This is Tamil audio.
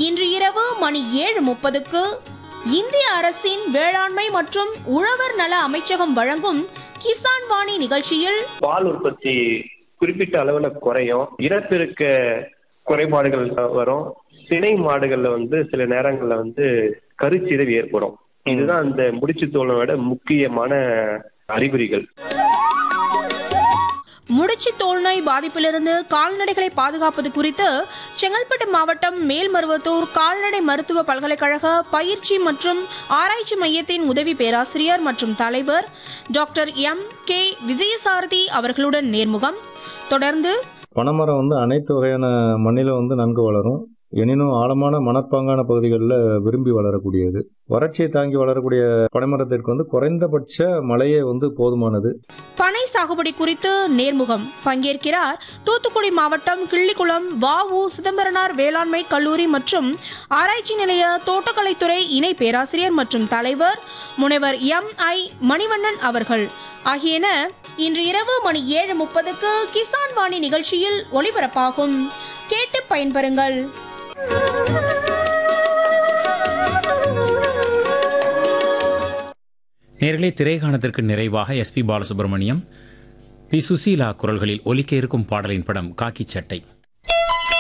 இன்று இரவு மணி ஏழு முப்பதுக்கு இந்திய அரசின் வேளாண்மை மற்றும் உழவர் நல அமைச்சகம் வழங்கும் கிசான் வாணி நிகழ்ச்சியில் பால் உற்பத்தி குறிப்பிட்ட அளவுல குறையும் இனப்பெருக்க குறைபாடுகள் வரும் சினை மாடுகள்ல வந்து சில நேரங்கள்ல வந்து கருச்சிதைவு ஏற்படும் இதுதான் அந்த முடிச்சு தோலோட முக்கியமான அறிகுறிகள் முடிச்சு தோல்நோய் பாதிப்பிலிருந்து கால்நடைகளை பாதுகாப்பது குறித்து செங்கல்பட்டு மாவட்டம் மேல்மருவத்தூர் கால்நடை மருத்துவ பல்கலைக்கழக பயிற்சி மற்றும் ஆராய்ச்சி மையத்தின் உதவி பேராசிரியர் மற்றும் தலைவர் டாக்டர் எம் கே விஜயசாரதி அவர்களுடன் நேர்முகம் தொடர்ந்து பனைமரம் வந்து அனைத்து வகையான மண்ணிலும் வந்து நன்கு வளரும் எனினும் ஆழமான மணற்பாங்கான பகுதிகளில் விரும்பி வளரக்கூடியது வறட்சியை தாங்கி வளரக்கூடிய பனைமரத்திற்கு வந்து குறைந்தபட்ச மழையே வந்து போதுமானது பனை சாகுபடி குறித்து நேர்முகம் பங்கேற்கிறார் தூத்துக்குடி மாவட்டம் கிள்ளிக்குளம் வஉ சிதம்பரனார் வேளாண்மை கல்லூரி மற்றும் ஆராய்ச்சி நிலைய தோட்டக்கலைத்துறை இணை பேராசிரியர் மற்றும் தலைவர் முனைவர் எம் ஐ மணிவண்ணன் அவர்கள் ஆகியன இன்று இரவு மணி ஏழு முப்பதுக்கு கிசான் வாணி நிகழ்ச்சியில் ஒளிபரப்பாகும் கேட்டு பயன்பெறுங்கள் நேர்களே திரைகாணத்திற்கு நிறைவாக எஸ்பி பாலசுப்ரமணியம் பி சுசீலா குரல்களில் ஒலிக்க இருக்கும் பாடலின் படம் காக்கி சட்டை